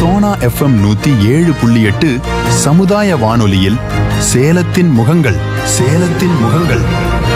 Sona FM நூத்தி ஏழு புள்ளி எட்டு சமுதாய வானொலியில் சேலத்தின் முகங்கள் சேலத்தின் முகங்கள்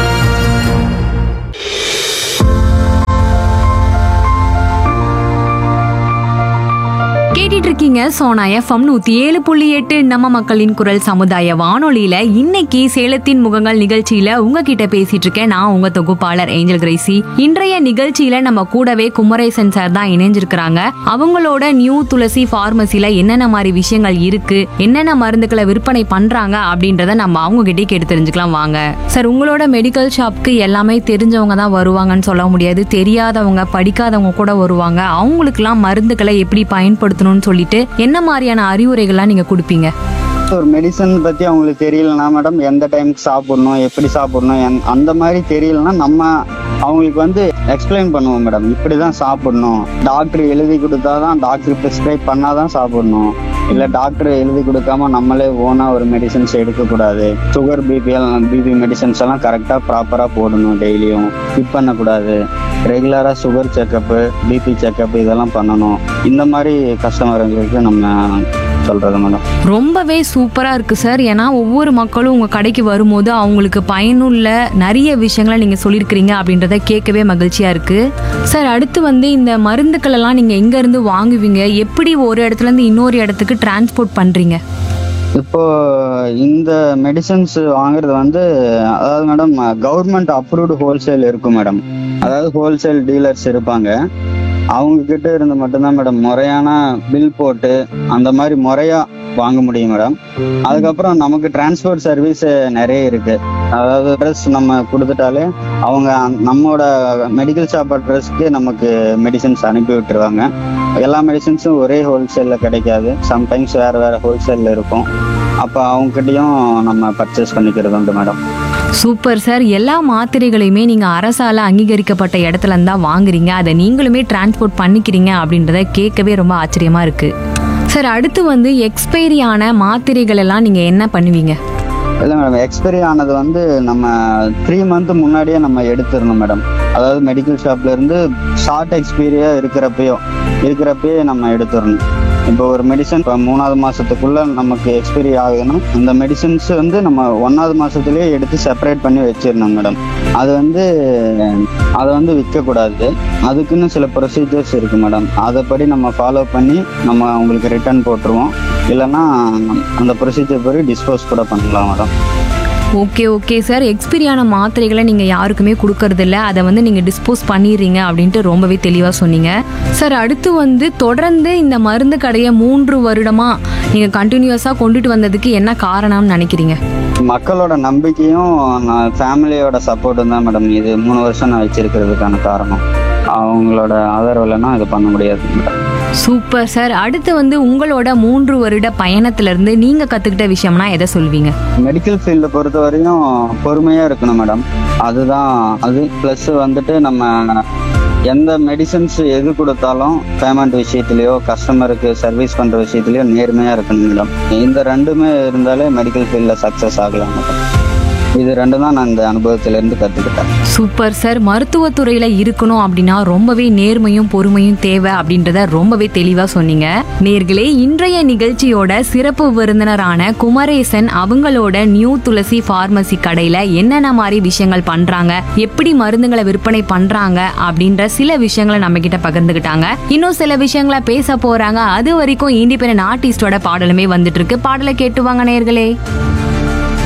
கேட்டுட்டு இருக்கீங்க சோனா எஃப்எம் நூத்தி ஏழு புள்ளி எட்டு நம்ம மக்களின் குரல் சமுதாய வானொலியில இன்னைக்கு சேலத்தின் முகங்கள் நிகழ்ச்சியில உங்ககிட்ட பேசிட்டு இருக்கேன் நான் உங்க தொகுப்பாளர் ஏஞ்சல் கிரேசி இன்றைய நிகழ்ச்சியில நம்ம கூடவே குமரேசன் சார் தான் இணைஞ்சிருக்கிறாங்க அவங்களோட நியூ துளசி பார்மசில என்னென்ன மாதிரி விஷயங்கள் இருக்கு என்னென்ன மருந்துகளை விற்பனை பண்றாங்க அப்படின்றத நம்ம அவங்க கிட்டே கேட்டு தெரிஞ்சுக்கலாம் வாங்க சார் உங்களோட மெடிக்கல் ஷாப்க்கு எல்லாமே தெரிஞ்சவங்க தான் வருவாங்கன்னு சொல்ல முடியாது தெரியாதவங்க படிக்காதவங்க கூட வருவாங்க அவங்களுக்குலாம் மருந்துகளை எப்படி பயன்படுத்தணும்னு சொல்லிட்டு என்ன மாதிரியான அறிவுரைகள்லாம் நீங்க கொடுப்பீங்க ஒரு மெடிசன் பத்தி அவங்களுக்கு தெரியலனா மேடம் எந்த டைம்க்கு சாப்பிடணும் எப்படி சாப்பிடணும் என்- அந்த மாதிரி தெரியலனா நம்ம அவங்களுக்கு வந்து எக்ஸ்பிளைன் பண்ணுவோம் மேடம் இப்படிதான் சாப்பிடணும் டாக்டர் எழுதி கொடுத்தாதான் டாக்டர் ப்ரிஸ்கிரைப் பண்ணாதான் சாப்பிடணும் இல்ல டாக்டர் எழுதி கொடுக்காம நம்மளே ஓனா ஒரு மெடிசன்ஸ் எடுக்கக்கூடாது சுகர் பிபி பிபி மெடிசன்ஸ் எல்லாம் கரெக்டா ப்ராப்பரா போடணும் டெய்லியும் ஸ்கிப் பண்ணக்கூடாது ரெகுலரா சுகர் செக்கப்பு பிபி செக்கப் இதெல்லாம் பண்ணணும் இந்த மாதிரி கஸ்டமர்களுக்கு நம்ம சொல்றது மேடம் ரொம்பவே சூப்பரா இருக்கு சார் ஏன்னா ஒவ்வொரு மக்களும் உங்க கடைக்கு வரும்போது அவங்களுக்கு பயனுள்ள நிறைய விஷயங்களை நீங்க சொல்லியிருக்கிறீங்க அப்படின்றத கேட்கவே மகிழ்ச்சியா இருக்கு சார் அடுத்து வந்து இந்த மருந்துக்கள் எல்லாம் நீங்க எங்க இருந்து வாங்குவீங்க எப்படி ஒரு இடத்துல இருந்து இன்னொரு இடத்துக்கு டிரான்ஸ்போர்ட் பண்றீங்க இப்போ இந்த மெடிசன்ஸ் வாங்குறது வந்து அதாவது மேடம் கவர்மெண்ட் அப்ரூவ்டு ஹோல்சேல் இருக்கும் மேடம் அதாவது ஹோல்சேல் டீலர்ஸ் இருப்பாங்க அவங்க கிட்ட இருந்து மட்டும்தான் மேடம் முறையான பில் போட்டு அந்த மாதிரி முறையா வாங்க முடியும் மேடம் அதுக்கப்புறம் நமக்கு டிரான்ஸ்போர்ட் சர்வீஸ் நிறைய இருக்கு அதாவது அட்ரஸ் நம்ம கொடுத்துட்டாலே அவங்க அந்த- நம்மளோட மெடிக்கல் ஷாப் அட்ரஸ்க்கு நமக்கு மெடிசன்ஸ் அனுப்பி விட்டுருவாங்க எல்லா மெடிசன்ஸும் ஒரே ஹோல்சேல்ல கிடைக்காது சம்டைம்ஸ் வேற வேற ஹோல்சேல்ல இருக்கும் அப்போ அவங்ககிட்டயும் நம்ம பர்ச்சேஸ் பண்ணிக்கிறது உண்டு மேடம் சூப்பர் சார் எல்லா மாத்திரைகளையுமே நீங்க அரசால அங்கீகரிக்கப்பட்ட இடத்துல இருந்தா வாங்குறீங்க அதை நீங்களுமே டிரான்ஸ்போர்ட் பண்ணிக்கிறீங்க அப்படின்றத கேட்கவே ரொம்ப ஆச்சரியமா இருக்கு சார் அடுத்து வந்து எக்ஸ்பைரி ஆன மாத்திரைகள் எல்லாம் நீங்க என்ன பண்ணுவீங்க இல்லை மேடம் எக்ஸ்பைரி ஆனது வந்து நம்ம த்ரீ மந்த் முன்னாடியே நம்ம எடுத்துடணும் மேடம் அதாவது மெடிக்கல் ஷாப்ல இருந்து ஷார்ட் எக்ஸ்பீரியா இருக்கிறப்பயோ இருக்கிறப்பயே நம்ம எடுத்துடணும் இப்போ ஒரு மெடிசன் இப்போ மூணாவது மாசத்துக்குள்ள நமக்கு எக்ஸ்பைரி ஆகுதுன்னா அந்த மெடிசன்ஸ் வந்து நம்ம ஒன்னாவது மாசத்துலயே எடுத்து செப்பரேட் பண்ணி வச்சிடணும் மேடம் அது வந்து அதை வந்து விற்கக்கூடாது அதுக்குன்னு சில ப்ரொசீஜர்ஸ் இருக்கு மேடம் அதைப்படி நம்ம ஃபாலோ பண்ணி நம்ம அவங்களுக்கு ரிட்டர்ன் போட்டுருவோம் இல்லைன்னா அந்த ப்ரொசீஜர் படி டிஸ்போஸ் கூட பண்ணலாம் மேடம் ஓகே ஓகே சார் எக்ஸ்பீரியான மாத்திரைகளை நீங்கள் யாருக்குமே கொடுக்கறது இல்ல அதை வந்து நீங்கள் டிஸ்போஸ் பண்ணிடுறீங்க அப்படின்ட்டு ரொம்பவே தெளிவாக சொன்னீங்க சார் அடுத்து வந்து தொடர்ந்து இந்த மருந்து கடையை மூன்று வருடமாக நீங்கள் கண்டினியூஸாக கொண்டுட்டு வந்ததுக்கு என்ன காரணம்னு நினைக்கிறீங்க மக்களோட நம்பிக்கையும் ஃபேமிலியோட சப்போர்ட்டும் தான் மேடம் இது மூணு வருஷம் நான் வச்சிருக்கிறதுக்கான காரணம் அவங்களோட ஆதரவு இல்லைன்னா இது பண்ண முடியாது மேடம் சூப்பர் சார் அடுத்து வந்து உங்களோட மூன்று வருட பயணத்திலிருந்து நீங்கள் கற்றுக்கிட்ட விஷயம்னா எதை சொல்வீங்க மெடிக்கல் ஃபீல்டை பொறுத்த வரையும் பொறுமையா இருக்கணும் மேடம் அதுதான் அது ப்ளஸ் வந்துட்டு நம்ம எந்த மெடிசன்ஸ் எது கொடுத்தாலும் பேமெண்ட் விஷயத்துலயோ கஸ்டமருக்கு சர்வீஸ் பண்ற விஷயத்துலயோ நேர்மையா இருக்கணும் மேடம் இந்த ரெண்டுமே இருந்தாலே மெடிக்கல் ஃபீல்ட்ல சக்சஸ் ஆகலாம் மேடம் இது ரெண்டும் தான் நான் இந்த அனுபவத்துல இருந்து கத்துக்கிட்டேன் சூப்பர் சார் மருத்துவத்துறையில இருக்கணும் அப்படின்னா ரொம்பவே நேர்மையும் பொறுமையும் தேவை அப்படின்றத ரொம்பவே தெளிவா சொன்னீங்க நேர்களே இன்றைய நிகழ்ச்சியோட சிறப்பு விருந்தினரான குமரேசன் அவங்களோட நியூ துளசி பார்மசி கடையில என்னென்ன மாதிரி விஷயங்கள் பண்றாங்க எப்படி மருந்துகளை விற்பனை பண்றாங்க அப்படின்ற சில விஷயங்களை நம்ம கிட்ட பகிர்ந்துக்கிட்டாங்க இன்னும் சில விஷயங்களை பேச போறாங்க அது வரைக்கும் இண்டிபெண்டன்ட் ஆர்டிஸ்டோட பாடலுமே வந்துட்டு இருக்கு பாடலை கேட்டு வாங்க நேர்களே